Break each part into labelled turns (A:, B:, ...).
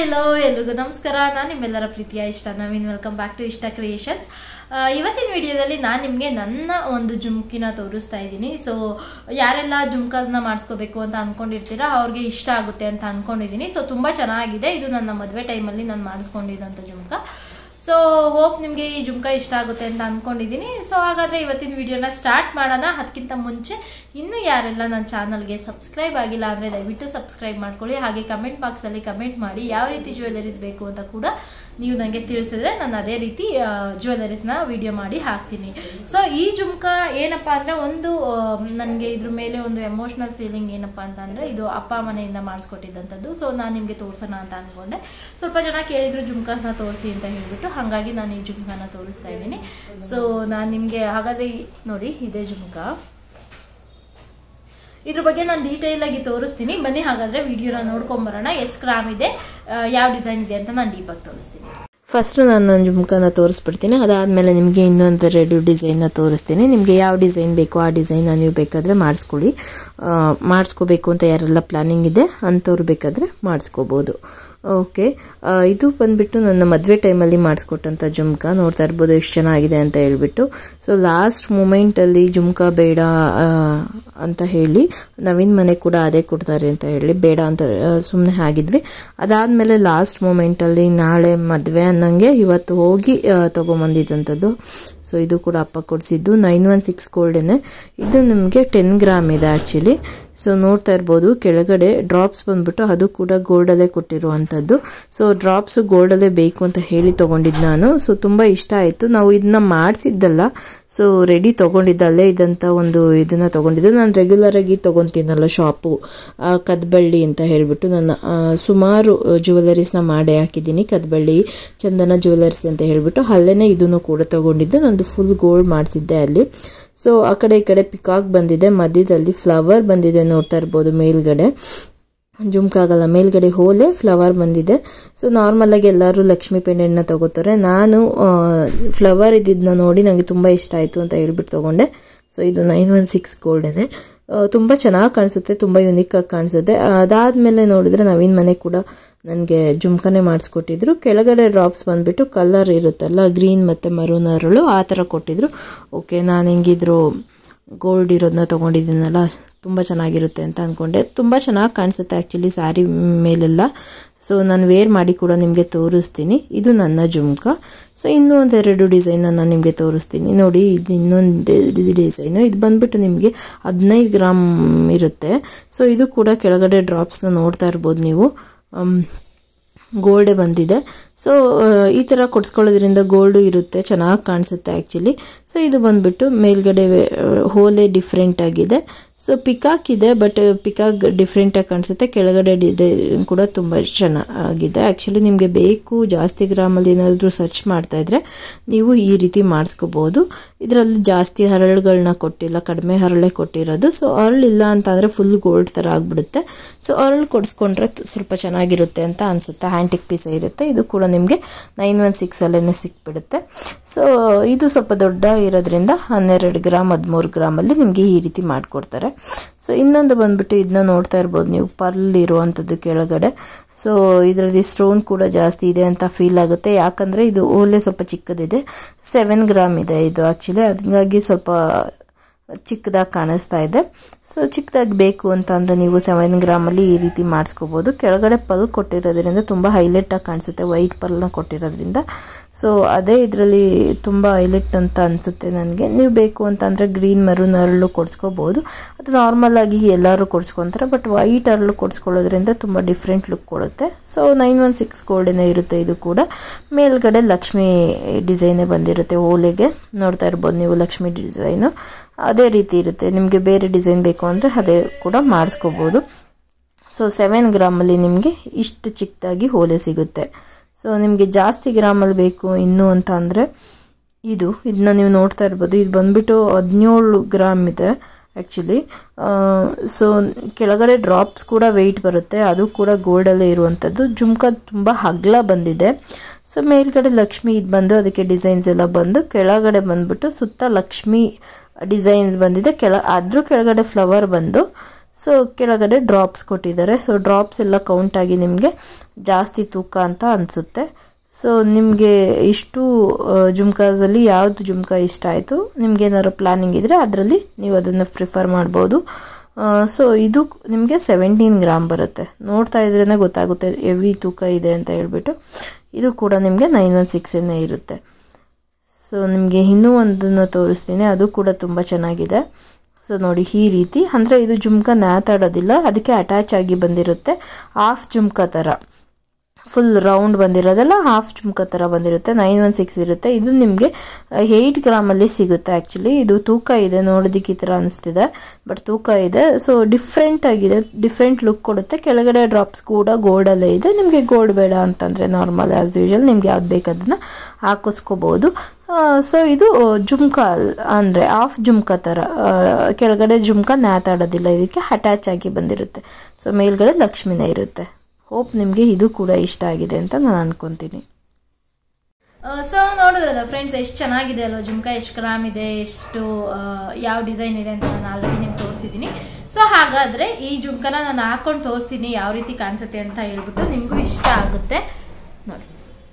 A: ಎಲ್ಲೋ ಎಲ್ರಿಗೂ ನಮಸ್ಕಾರ ನಾನು ನಿಮ್ಮೆಲ್ಲರ ಪ್ರೀತಿಯ ಇಷ್ಟ Naveen welcome back to Ishta creations ಇವತ್ತಿನ ವಿಡಿಯೋದಲ್ಲಿ ನಾನು ನಿಮಗೆ ನನ್ನ ಒಂದು ಜುಮ್ಕಿನ ತೋರಿಸ್ತಾ ಇದ್ದೀನಿ ಸೊ ಯಾರೆಲ್ಲ ಜುಮ್ಕಾಸ್ನ ಮಾಡಿಸ್ಕೋಬೇಕು ಅಂತ ಅಂದ್ಕೊಂಡಿರ್ತೀರಾ ಅವ್ರಿಗೆ ಇಷ್ಟ ಆಗುತ್ತೆ ಅಂತ ಅಂದ್ಕೊಂಡಿದ್ದೀನಿ ಸೊ ತುಂಬ ಚೆನ್ನಾಗಿದೆ ಇದು ನನ್ನ ಮದುವೆ ಟೈಮಲ್ಲಿ ನಾನು ಮಾಡಿಸ್ಕೊಂಡಿದ್ದಂಥ ಜುಮ್ಕ ಸೊ ಹೋಪ್ ನಿಮಗೆ ಈ ಜುಮ್ಕ ಇಷ್ಟ ಆಗುತ್ತೆ ಅಂತ ಅಂದ್ಕೊಂಡಿದ್ದೀನಿ ಸೊ ಹಾಗಾದರೆ ಇವತ್ತಿನ ವಿಡಿಯೋನ ಸ್ಟಾರ್ಟ್ ಮಾಡೋಣ ಅದಕ್ಕಿಂತ ಮುಂಚೆ ಇನ್ನೂ ಯಾರೆಲ್ಲ ನನ್ನ ಚಾನಲ್ಗೆ ಸಬ್ಸ್ಕ್ರೈಬ್ ಆಗಿಲ್ಲ ಅಂದರೆ ದಯವಿಟ್ಟು ಸಬ್ಸ್ಕ್ರೈಬ್ ಮಾಡ್ಕೊಳ್ಳಿ ಹಾಗೆ ಕಮೆಂಟ್ ಬಾಕ್ಸಲ್ಲಿ ಕಮೆಂಟ್ ಮಾಡಿ ಯಾವ ರೀತಿ ಜ್ಯುವೆಲರೀಸ್ ಬೇಕು ಅಂತ ಕೂಡ ನೀವು ನನಗೆ ತಿಳಿಸಿದ್ರೆ ನಾನು ಅದೇ ರೀತಿ ಜ್ಯುವೆಲರೀಸ್ನ ವಿಡಿಯೋ ಮಾಡಿ ಹಾಕ್ತೀನಿ ಸೊ ಈ ಜುಮ್ಕ ಏನಪ್ಪ ಅಂದರೆ ಒಂದು ನನಗೆ ಇದ್ರ ಮೇಲೆ ಒಂದು ಎಮೋಷ್ನಲ್ ಫೀಲಿಂಗ್ ಏನಪ್ಪ ಅಂತಂದರೆ ಇದು ಅಪ್ಪ ಮನೆಯಿಂದ ಮಾಡಿಸ್ಕೊಟ್ಟಿದ್ದಂಥದ್ದು ಸೊ ನಾನು ನಿಮಗೆ ತೋರಿಸೋಣ ಅಂತ ಅಂದ್ಕೊಂಡೆ ಸ್ವಲ್ಪ ಜನ ಕೇಳಿದ್ರು ಜುಮ್ಕಾಸ್ನ ತೋರಿಸಿ ಅಂತ ಹೇಳಿಬಿಟ್ಟು ಹಾಗಾಗಿ ನಾನು ಈ ಜುಮ್ಕಾನ ತೋರಿಸ್ತಾ ಇದ್ದೀನಿ ಸೊ ನಾನು ನಿಮಗೆ ಹಾಗಾದರೆ ಈ- ನೋಡಿ ಇದೇ ಜುಮ್ಕ ಇದ್ರ ಬಗ್ಗೆ ನಾನು ಡೀಟೇಲ್ ಆಗಿ ತೋರಿಸ್ತೀನಿ ಬನ್ನಿ ಹಾಗಾದ್ರೆ ವಿಡಿಯೋನ ನೋಡ್ಕೊಂಬರೋಣ ಎಷ್ಟು ಗ್ರಾಮ್ ಇದೆ ಆ, ಯಾವ ಡಿಸೈನ್ ಇದೆ ಅಂತ ನಾನು ಡೀಪಾಗಿ ತೋರಿಸ್ತೀನಿ
B: ಫಸ್ಟು ನಾನು ನನ್ನ ಜುಮ್ಕನ ತೋರಿಸ್ಬಿಡ್ತೀನಿ ಅದಾದಮೇಲೆ ನಿಮಗೆ ಇನ್ನೊಂದು ಎರಡು ಡಿಸೈನ್ನ ತೋರಿಸ್ತೀನಿ ನಿಮಗೆ ಯಾವ ಡಿಸೈನ್ ಬೇಕೋ ಆ ಡಿಸೈನ್ನ ನೀವು ಬೇಕಾದರೆ ಮಾಡಿಸ್ಕೊಳ್ಳಿ ಆ, ಮಾಡಿಸ್ಕೋಬೇಕು ಅಂತ ಯಾರೆಲ್ಲ ಪ್ಲ್ಯಾನಿಂಗ್ ಇದೆ ಅಂಥವ್ರು ಬೇಕಾದರೆ ಮಾಡಿಸ್ಕೋಬೋದು ಓಕೆ ಆ, ಇದು ಬಂದ್ಬಿಟ್ಟು ನನ್ನ ಮದುವೆ ಟೈಮಲ್ಲಿ ಮಾಡಿಸ್ಕೊಟ್ಟಂಥ ಜುಮ್ಕ ನೋಡ್ತಾ ಇರ್ಬೋದು ಎಷ್ಟು ಚೆನ್ನಾಗಿದೆ ಅಂತ ಹೇಳ್ಬಿಟ್ಟು ಸೊ ಲಾಸ್ಟ್ ಮೂಮೆಂಟಲ್ಲಿ ಜುಮ್ಕ ಬೇಡ ಆ, ಅಂತ ಹೇಳಿ ನವೀನ್ ಮನೆ ಕೂಡ ಅದೇ ಕೊಡ್ತಾರೆ ಅಂತ ಹೇಳಿ ಬೇಡ ಅಂತ ಸುಮ್ಮನೆ ಆಗಿದ್ವಿ ಅದಾದಮೇಲೆ ಲಾಸ್ಟ್ ಮೂಮೆಂಟಲ್ಲಿ ನಾಳೆ ಮದುವೆ ಅನ್ನಂಗೆ ಇವತ್ತು ಹೋಗಿ ಆ, ತಗೊಂಬಂದಿದ್ದಂಥದ್ದು ಸೊ ಇದು ಕೂಡ ಅಪ್ಪ ಕೊಡಿಸಿದ್ದು ನೈನ್ ಒನ್ ಸಿಕ್ಸ್ ಗೋಲ್ಡೇನೆ ಇದು ನಿಮಗೆ ಟೆನ್ ಗ್ರಾಮ್ ಇದೆ ಆ್ಯಕ್ಚುಲಿ ಸೊ ನೋಡ್ತಾ ಇರ್ಬೋದು ಕೆಳಗಡೆ ಡ್ರಾಪ್ಸ್ ಬಂದ್ಬಿಟ್ಟು ಅದು ಕೂಡ ಗೋಲ್ಡಲ್ಲೇ ಕೊಟ್ಟಿರುವಂಥದ್ದು ಸೊ ಡ್ರಾಪ್ಸ್ ಗೋಲ್ಡಲ್ಲೇ ಬೇಕು ಅಂತ ಹೇಳಿ ತೊಗೊಂಡಿದ್ದು ನಾನು ಸೊ ತುಂಬ ಇಷ್ಟ ಆಯಿತು ನಾವು ಇದನ್ನ ಮಾಡಿಸಿದ್ದಲ್ಲ ಸೊ ರೆಡಿ ತೊಗೊಂಡಿದ್ದಲ್ಲೇ ಇದಂಥ ಒಂದು ಇದನ್ನು ತೊಗೊಂಡಿದ್ದು ನಾನು ರೆಗ್ಯುಲರಾಗಿ ತೊಗೊತೀನಲ್ಲ ಶಾಪು ಆ, ಕದ್ಬಳ್ಳಿ ಅಂತ ಹೇಳಿಬಿಟ್ಟು ನನ್ನ ಆ, ಸುಮಾರು ಜ್ಯುವೆಲರೀಸ್ನ ಮಾಡಿ ಹಾಕಿದ್ದೀನಿ ಕದ್ಬಳ್ಳಿ ಚಂದನ ಜ್ಯುವೆಲರ್ಸ್ ಅಂತ ಹೇಳಿಬಿಟ್ಟು ಅಲ್ಲೇ ಇದನ್ನು ಕೂಡ ತೊಗೊಂಡಿದ್ದು ನಂದು ಫುಲ್ ಗೋಲ್ಡ್ ಮಾಡಿಸಿದ್ದೆ ಅಲ್ಲಿ ಸೊ ಆ ಕಡೆ ಈ ಕಡೆ ಪಿಕಾಕ್ ಬಂದಿದೆ ಮಧ್ಯದಲ್ಲಿ ಫ್ಲವರ್ ಬಂದಿದೆ ನೋಡ್ತಾ ಇರ್ಬೋದು ಮೇಲ್ಗಡೆ ಜುಮ್ಕಾಗಲ್ಲ ಮೇಲ್ಗಡೆ ಹೋಲೆ ಫ್ಲವರ್ ಬಂದಿದೆ ಸೊ ನಾರ್ಮಲಾಗಿ ಎಲ್ಲರೂ ಲಕ್ಷ್ಮಿ ಪೆಂಡೆಂಟ್ನ ತಗೋತಾರೆ ನಾನು ಫ್ಲವರ್ ಇದ್ದಿದ್ದನ್ನ ನೋಡಿ ನನಗೆ ತುಂಬ ಇಷ್ಟ ಆಯಿತು ಅಂತ ಹೇಳ್ಬಿಟ್ಟು ತೊಗೊಂಡೆ ಸೊ ಇದು ನೈನ್ ಒನ್ ಸಿಕ್ಸ್ ಗೋಲ್ಡೇನೆ ತುಂಬ ಚೆನ್ನಾಗಿ ಕಾಣಿಸುತ್ತೆ ತುಂಬ ಯುನಿಕಾಗಿ ಕಾಣಿಸುತ್ತೆ ಅದಾದಮೇಲೆ ನೋಡಿದ್ರೆ ನವೀನ್ ಮನೆ ಕೂಡ ನನಗೆ ಜುಮ್ಕನೆ ಮಾಡಿಸ್ಕೊಟ್ಟಿದ್ರು ಕೆಳಗಡೆ ಡ್ರಾಪ್ಸ್ ಬಂದುಬಿಟ್ಟು ಕಲರ್ ಇರುತ್ತಲ್ಲ ಗ್ರೀನ್ ಮತ್ತು ಮರೂನ್ ಅರಳು ಆ ಥರ ಕೊಟ್ಟಿದ್ರು ಓಕೆ ನಾನು ಹೆಂಗಿದ್ರು ಗೋಲ್ಡ್ ಇರೋದನ್ನ ತೊಗೊಂಡಿದ್ದೀನಲ್ಲ ತುಂಬ ಚೆನ್ನಾಗಿರುತ್ತೆ ಅಂತ ಅಂದ್ಕೊಂಡೆ ತುಂಬ ಚೆನ್ನಾಗಿ ಕಾಣಿಸುತ್ತೆ ಆ್ಯಕ್ಚುಲಿ ಸ್ಯಾರಿ ಮೇಲೆಲ್ಲ ಸೊ ನಾನು ವೇರ್ ಮಾಡಿ ಕೂಡ ನಿಮಗೆ ತೋರಿಸ್ತೀನಿ ಇದು ನನ್ನ ಜುಮ್ಕ ಸೊ ಇನ್ನೂ ಒಂದೆರಡು ಡಿಸೈನ್ ನಾನು ನಿಮಗೆ ತೋರಿಸ್ತೀನಿ ನೋಡಿ ಇದು ಇನ್ನೊಂದು ಡಿಸೈನು ಇದು ಬಂದ್ಬಿಟ್ಟು ನಿಮಗೆ ಹದಿನೈದು ಗ್ರಾಮ್ ಇರುತ್ತೆ ಸೊ ಇದು ಕೂಡ ಕೆಳಗಡೆ ಡ್ರಾಪ್ಸ್ನ ನೋಡ್ತಾ ಇರ್ಬೋದು ನೀವು ಅಮ್, ಗೋಲ್ಡೇ ಬಂದಿದೆ ಸೊ ಈ ಥರ ಕೊಡ್ಸ್ಕೊಳ್ಳೋದ್ರಿಂದ ಗೋಲ್ಡು ಇರುತ್ತೆ ಚೆನ್ನಾಗಿ ಕಾಣಿಸುತ್ತೆ ಆ್ಯಕ್ಚುಲಿ ಸೊ ಇದು ಬಂದ್ಬಿಟ್ಟು ಮೇಲ್ಗಡೆ ಆ, ಹೋಲೆ ಡಿಫ್ರೆಂಟ್ ಆಗಿದೆ ಸೊ ಪಿಕಾಕ್ ಇದೆ ಬಟ್ ಪಿಕಾಕ್ ಡಿಫ್ರೆಂಟಾಗಿ ಕಾಣಿಸುತ್ತೆ ಕೆಳಗಡೆ ಡಿಸೈನ್ ಕೂಡ ತುಂಬ ಚೆನ್ನಾಗಿದೆ ಆ್ಯಕ್ಚುಲಿ ನಿಮಗೆ ಬೇಕು ಜಾಸ್ತಿ ಗ್ರಾಮಲ್ಲಿ ಏನಾದರೂ ಸರ್ಚ್ ಮಾಡ್ತಾ ಇದ್ರೆ ನೀವು ಈ ರೀತಿ ಮಾಡಿಸ್ಕೋಬೋದು ಇದರಲ್ಲಿ ಜಾಸ್ತಿ ಹರಳುಗಳನ್ನ ಕೊಟ್ಟಿಲ್ಲ ಕಡಿಮೆ ಹರಳೆ ಕೊಟ್ಟಿರೋದು ಸೊ ಅರಳಿಲ್ಲ ಅಂತಂದರೆ ಫುಲ್ ಗೋಲ್ಡ್ ಥರ ಆಗಿಬಿಡುತ್ತೆ ಸೊ ಅರಳು ಕೊಡಿಸ್ಕೊಂಡ್ರೆ ತು- ಸ್ವಲ್ಪ ಚೆನ್ನಾಗಿರುತ್ತೆ ಅಂತ ಅನಿಸುತ್ತೆ ಹ್ಯಾಂಟಿಕ್ ಪೀಸ್ ಇರುತ್ತೆ ಇದು ಕೂಡ ನಿಮಗೆ ನೈನ್ ಒನ್ ಸಿಕ್ಸ್ ಅಲ್ಲೇ ಸಿಕ್ಬಿಡುತ್ತೆ ಸೊ ಇದು ಸ್ವಲ್ಪ ದೊಡ್ಡ ಇರೋದ್ರಿಂದ ಹನ್ನೆರಡು ಗ್ರಾಮ್ ಹದಿಮೂರು ಗ್ರಾಮಲ್ಲಿ ನಿಮಗೆ ಈ ರೀತಿ ಮಾಡಿಕೊಡ್ತಾರೆ ಸೊ ಇನ್ನೊಂದು ಬಂದ್ಬಿಟ್ಟು ಇದನ್ನ ನೋಡ್ತಾ ಇರ್ಬೋದು ನೀವು ಪರ್ಲ್ ಇರುವಂಥದ್ದು ಕೆಳಗಡೆ ಸೊ ಇದರಲ್ಲಿ ಸ್ಟೋನ್ ಕೂಡ ಜಾಸ್ತಿ ಇದೆ ಅಂತ ಫೀಲ್ ಆಗುತ್ತೆ ಯಾಕಂದರೆ ಇದು ಓಲೆ ಸ್ವಲ್ಪ ಚಿಕ್ಕದಿದೆ ಸೆವೆನ್ ಗ್ರಾಮ್ ಇದೆ ಇದು ಆ್ಯಕ್ಚುಲಿ ಹಾಗಾಗಿ ಸ್ವಲ್ಪ ಚಿಕ್ಕದಾಗಿ ಕಾಣಿಸ್ತಾ ಇದೆ ಸೊ ಚಿಕ್ಕದಾಗಿ ಬೇಕು ಅಂತ ಅಂದರೆ ನೀವು ಸೆವೆನ್ ಗ್ರಾಮಲ್ಲಿ ಈ ರೀತಿ ಮಾಡಿಸ್ಕೋಬೋದು ಕೆಳಗಡೆ ಪಲ್ ಕೊಟ್ಟಿರೋದ್ರಿಂದ ತುಂಬ ಹೈಲೈಟಾಗಿ ಕಾಣಿಸುತ್ತೆ ವೈಟ್ ಪಲ್ನ ಕೊಟ್ಟಿರೋದ್ರಿಂದ ಸೊ ಅದೇ ಇದರಲ್ಲಿ ತುಂಬ ಹೈಲೈಟ್ ಅಂತ ಅನಿಸುತ್ತೆ ನನಗೆ ನೀವು ಬೇಕು ಅಂತಂದರೆ ಗ್ರೀನ್ ಮರೂನ್ ಅರಳು ಕೊಡಿಸ್ಕೋಬೋದು ಅದು ನಾರ್ಮಲ್ ಆಗಿ ಎಲ್ಲರೂ ಕೊಡಿಸ್ಕೊತಾರೆ ಬಟ್ ವೈಟ್ ಅರಳು ಕೊಡಿಸ್ಕೊಳ್ಳೋದ್ರಿಂದ ತುಂಬ ಡಿಫ್ರೆಂಟ್ ಲುಕ್ ಕೊಡುತ್ತೆ ಸೊ ನೈನ್ ಒನ್ ಸಿಕ್ಸ್ ಗೋಲ್ಡೇನೇ ಇರುತ್ತೆ ಇದು ಕೂಡ ಮೇಲ್ಗಡೆ ಲಕ್ಷ್ಮಿ ಡಿಸೈನೇ ಬಂದಿರುತ್ತೆ ಓಲೆಗೆ ನೋಡ್ತಾ ಇರ್ಬೋದು ನೀವು ಲಕ್ಷ್ಮಿ ಡಿಸೈನು ಅದೇ ರೀತಿ ಇರುತ್ತೆ ನಿಮಗೆ ಬೇರೆ ಡಿಸೈನ್ ಬೇಕು ಅಂದರೆ ಅದೇ ಕೂಡ ಮಾಡಿಸ್ಕೋಬೋದು ಸೊ ಸೆವೆನ್ ಗ್ರಾಮಲ್ಲಿ ನಿಮಗೆ ಇಷ್ಟು ಚಿಕ್ಕದಾಗಿ ಹೋಲೆ ಸಿಗುತ್ತೆ ಸೊ ನಿಮಗೆ ಜಾಸ್ತಿ ಗ್ರಾಮಲ್ಲಿ ಬೇಕು ಇನ್ನು ಅಂತ ಅಂದರೆ ಇದು ಇದನ್ನ ನೀವು ನೋಡ್ತಾ ಇರ್ಬೋದು ಇದು ಬಂದ್ಬಿಟ್ಟು ಹದಿನೇಳು ಗ್ರಾಮ್ ಇದೆ ಆ್ಯಕ್ಚುಲಿ ಸೊ ಕೆಳಗಡೆ ಡ್ರಾಪ್ಸ್ ಕೂಡ ವೆಯ್ಟ್ ಬರುತ್ತೆ ಅದು ಕೂಡ ಗೋಲ್ಡಲ್ಲೇ ಇರುವಂಥದ್ದು ಜುಮ್ಕ ತುಂಬ ಹಗ್ಲ ಬಂದಿದೆ ಸೊ ಮೇಲ್ಗಡೆ ಲಕ್ಷ್ಮಿ ಇದು ಬಂದು ಅದಕ್ಕೆ ಡಿಸೈನ್ಸ್ ಎಲ್ಲ ಬಂದು ಕೆಳಗಡೆ ಬಂದ್ಬಿಟ್ಟು ಸುತ್ತ ಲಕ್ಷ್ಮಿ ಡಿಸೈನ್ಸ್ ಬಂದಿದೆ ಕೆಳ ಅದ್ರ ಕೆಳಗಡೆ ಫ್ಲವರ್ ಬಂದು ಸೊ ಕೆಳಗಡೆ ಡ್ರಾಪ್ಸ್ ಕೊಟ್ಟಿದ್ದಾರೆ ಸೊ ಡ್ರಾಪ್ಸ್ ಎಲ್ಲ ಕೌಂಟ್ ಆಗಿ ನಿಮಗೆ ಜಾಸ್ತಿ ತೂಕ ಅಂತ ಅನಿಸುತ್ತೆ ಸೊ ನಿಮಗೆ ಇಷ್ಟು ಜುಮ್ಕಾಸಲ್ಲಿ ಯಾವುದು ಜುಮ್ಕಾ ಇಷ್ಟ ಆಯಿತು ನಿಮ್ಗೇನಾದ್ರು ಪ್ಲ್ಯಾನಿಂಗ್ ಇದ್ದರೆ ಅದರಲ್ಲಿ ನೀವು ಅದನ್ನು ಪ್ರಿಫರ್ ಮಾಡ್ಬೋದು ಸೊ ಇದು ನಿಮಗೆ ಸೆವೆಂಟೀನ್ ಗ್ರಾಮ್ ಬರುತ್ತೆ ನೋಡ್ತಾ ಇದ್ರೇ ಗೊತ್ತಾಗುತ್ತೆ ಹೆವಿ ತೂಕ ಇದೆ ಅಂತ ಹೇಳ್ಬಿಟ್ಟು ಇದು ಕೂಡ ನಿಮಗೆ ನೈನ್ ಒನ್ ಸಿಕ್ಸನ್ನೇ ಇರುತ್ತೆ ಸೊ ನಿಮಗೆ ಇನ್ನೂ ಒಂದನ್ನು ತೋರಿಸ್ತೀನಿ ಅದು ಕೂಡ ತುಂಬ ಚೆನ್ನಾಗಿದೆ ಸೊ ನೋಡಿ ಈ ರೀತಿ ಅಂದರೆ ಇದು ಜುಮ್ಕ ನ್ಯಾತಾಡೋದಿಲ್ಲ ಅದಕ್ಕೆ ಅಟ್ಯಾಚ್ ಆಗಿ ಬಂದಿರುತ್ತೆ ಹಾಫ್ ಜುಮ್ಕ ಥರ ಫುಲ್ ರೌಂಡ್ ಬಂದಿರೋದೆಲ್ಲ ಹಾಫ್ ಜುಮ್ಕ ಥರ ಬಂದಿರುತ್ತೆ ನೈನ್ ಒನ್ ಸಿಕ್ಸ್ ಇರುತ್ತೆ ಇದು ನಿಮಗೆ ಏಯ್ಟ್ ಗ್ರಾಮಲ್ಲಿ ಸಿಗುತ್ತೆ ಆ್ಯಕ್ಚುಲಿ ಇದು ತೂಕ ಇದೆ ನೋಡೋದಕ್ಕೆ ಈ ಥರ ಅನಿಸ್ತಿದೆ ಬಟ್ ತೂಕ ಇದೆ ಸೊ ಡಿಫ್ರೆಂಟ್ ಆಗಿದೆ ಡಿಫ್ರೆಂಟ್ ಲುಕ್ ಕೊಡುತ್ತೆ ಕೆಳಗಡೆ ಡ್ರಾಪ್ಸ್ ಕೂಡ ಗೋಲ್ಡಲ್ಲೇ ಇದೆ ನಿಮಗೆ ಗೋಲ್ಡ್ ಬೇಡ ಅಂತಂದರೆ ನಾರ್ಮಲ್ ಆ್ಯಸ್ ಯೂಶಲ್ ನಿಮ್ಗೆ ಯಾವ್ದು ಬೇಕು ಅದನ್ನು ಹಾಕಿಸ್ಕೋಬೋದು ಸೊ ಇದು ಜುಮ್ಕ ಅಂದರೆ ಆಫ್ ಜುಮ್ಕ ಥರ ಕೆಳಗಡೆ ಜುಮ್ಕ ನ್ಯಾತಾಡೋದಿಲ್ಲ ಇದಕ್ಕೆ ಅಟ್ಯಾಚ್ ಆಗಿ ಬಂದಿರುತ್ತೆ ಸೊ ಮೇಲ್ಗಡೆ ಲಕ್ಷ್ಮಿನೇ ಇರುತ್ತೆ ಹೋಪ್ ನಿಮಗೆ ಇದು ಕೂಡ ಇಷ್ಟ ಆಗಿದೆ ಅಂತ ನಾನು ಅನ್ಕೊತೀನಿ
A: ಸೊ ನೋಡಿದ್ರಲ್ಲ ಫ್ರೆಂಡ್ಸ್ ಎಷ್ಟು ಚೆನ್ನಾಗಿದೆ ಅಲ್ವಾ ಜುಮ್ಕಾ ಎಷ್ಟು ಗ್ರಾಮ್ ಇದೆ ಎಷ್ಟು ಯಾವ ಡಿಸೈನ್ ಇದೆ ಅಂತ ನಾನು ಆಲ್ರೆಡಿ ನಿಮ್ಗೆ ತೋರಿಸಿದ್ದೀನಿ ಸೊ ಹಾಗಾದರೆ ಈ ಜುಮ್ಕನ ನಾನು ಹಾಕೊಂಡು ತೋರಿಸ್ತೀನಿ ಯಾವ ರೀತಿ ಕಾಣಿಸುತ್ತೆ ಅಂತ ಹೇಳ್ಬಿಟ್ಟು ನಿಮಗೂ ಇಷ್ಟ ಆಗುತ್ತೆ ನೋಡಿ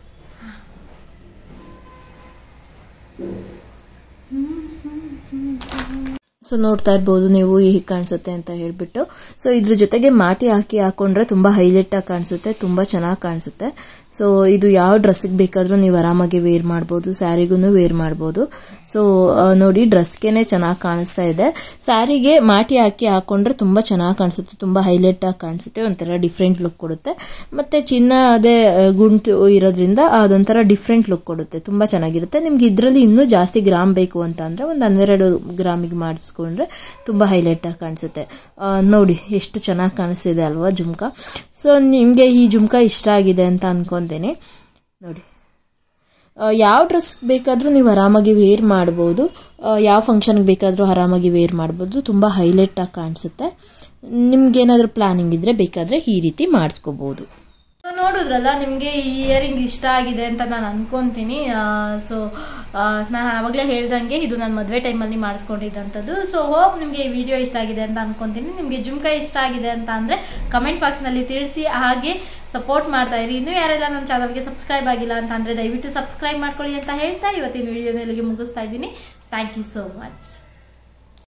B: ಸೊ ನೋಡ್ತಾ ಇರ್ಬೋದು ನೀವು ಹೀಗೆ ಕಾಣಿಸುತ್ತೆ ಅಂತ ಹೇಳ್ಬಿಟ್ಟು ಸೊ ಇದ್ರ ಜೊತೆಗೆ ಮಾಟಿ ಹಾಕಿ ಹಾಕೊಂಡ್ರೆ ತುಂಬ ಹೈಲೈಟಾಗಿ ಕಾಣಿಸುತ್ತೆ ತುಂಬ ಚೆನ್ನಾಗಿ ಕಾಣಿಸುತ್ತೆ ಸೊ ಇದು ಯಾವ ಡ್ರೆಸ್ಸಿಗೆ ಬೇಕಾದರೂ ನೀವು ಆರಾಮಾಗಿ ವೇರ್ ಮಾಡ್ಬೋದು ಸ್ಯಾರಿಗೂ ವೇರ್ ಮಾಡ್ಬೋದು ಸೊ ನೋಡಿ ಡ್ರೆಸ್ಗೆ ಚೆನ್ನಾಗಿ ಕಾಣಿಸ್ತಾ ಇದೆ ಸ್ಯಾರಿಗೆ ಮಾಟಿ ಹಾಕಿ ಹಾಕೊಂಡ್ರೆ ತುಂಬ ಚೆನ್ನಾಗಿ ಕಾಣಿಸುತ್ತೆ ತುಂಬ ಹೈಲೈಟಾಗಿ ಕಾಣಿಸುತ್ತೆ ಒಂಥರ ಡಿಫ್ರೆಂಟ್ ಲುಕ್ ಕೊಡುತ್ತೆ ಮತ್ತು ಚಿನ್ನ ಅದೇ ಗುಂಟು ಇರೋದ್ರಿಂದ ಅದೊಂಥರ ಡಿಫ್ರೆಂಟ್ ಲುಕ್ ಕೊಡುತ್ತೆ ತುಂಬ ಚೆನ್ನಾಗಿರುತ್ತೆ ನಿಮ್ಗೆ ಇದರಲ್ಲಿ ಇನ್ನೂ ಜಾಸ್ತಿ ಗ್ರಾಮ್ ಬೇಕು ಅಂತ ಅಂದರೆ ಒಂದು ಹನ್ನೆರಡು ಗ್ರಾಮಿಗೆ ಮಾಡಿಸ್ಕೊಂಡ್ರೆ ತುಂಬ ಹೈಲೈಟಾಗಿ ಕಾಣಿಸುತ್ತೆ ನೋಡಿ ಎಷ್ಟು ಚೆನ್ನಾಗಿ ಕಾಣಿಸ್ತಿದೆ ಅಲ್ವಾ ಜುಮ್ಕಾ ಸೊ ನಿಮಗೆ ಈ ಜುಮ್ಕಾ ಇಷ್ಟ ಆಗಿದೆ ಅಂತ ಅನ್ಕೊತೀನಿ ನೋಡಿ ಯಾವ ಡ್ರೆಸ್ ಬೇಕಾದರೂ ನೀವು ಆರಾಮಾಗಿ ವೇರ್ ಮಾಡ್ಬೋದು ಯಾವ ಫಂಕ್ಷನ್ಗೆ ಬೇಕಾದರೂ ಆರಾಮಾಗಿ ವೇರ್ ಮಾಡ್ಬೋದು ತುಂಬ ಹೈಲೈಟಾಗಿ ಕಾಣಿಸುತ್ತೆ ನಿಮ್ಗೇನಾದರೂ ಪ್ಲ್ಯಾನಿಂಗ್ ಇದ್ದರೆ ಬೇಕಾದರೆ ಈ ರೀತಿ ಮಾಡಿಸ್ಕೋಬೋದು
A: ಸೊ ನೋಡಿದ್ರಲ್ಲ ನಿಮಗೆ ಈ ಇಯರಿಂಗ್ ಇಷ್ಟ ಆಗಿದೆ ಅಂತ ನಾನು ಅನ್ಕೊಂತೀನಿ ಸೊ ನಾನು ಆವಾಗಲೇ ಹೇಳ್ದಂಗೆ ಇದು ನಾನು ಮದುವೆ ಟೈಮಲ್ಲಿ ಮಾಡಿಸ್ಕೊಂಡಿದ್ದಂಥದ್ದು ಸೊ ಹೋಪ್ ನಿಮಗೆ ಈ ವಿಡಿಯೋ ಇಷ್ಟ ಆಗಿದೆ ಅಂತ ಅನ್ಕೊಂತೀನಿ ನಿಮಗೆ ಜುಮ್ಕಾ ಇಷ್ಟ ಆಗಿದೆ ಅಂತ ಅಂದರೆ ಕಮೆಂಟ್ ಬಾಕ್ಸ್ನಲ್ಲಿ ತಿಳಿಸಿ ಹಾಗೆ ಸಪೋರ್ಟ್ ಮಾಡ್ತಾ ಇರಿ ಇನ್ನೂ ಯಾರೆಲ್ಲ ನನ್ನ ಚಾನಲ್ಗೆ ಸಬ್ಸ್ಕ್ರೈಬ್ ಆಗಿಲ್ಲ ಅಂತ ಅಂದರೆ ದಯವಿಟ್ಟು ಸಬ್ಸ್ಕ್ರೈಬ್ ಮಾಡ್ಕೊಳ್ಳಿ ಅಂತ ಹೇಳ್ತಾ ಇವತ್ತಿನ ವಿಡಿಯೋನ ಇಲ್ಲಿಗೆ ಮುಗಿಸ್ತಾ ಇದ್ದೀನಿ ಥ್ಯಾಂಕ್ ಯು ಸೋ ಮಚ್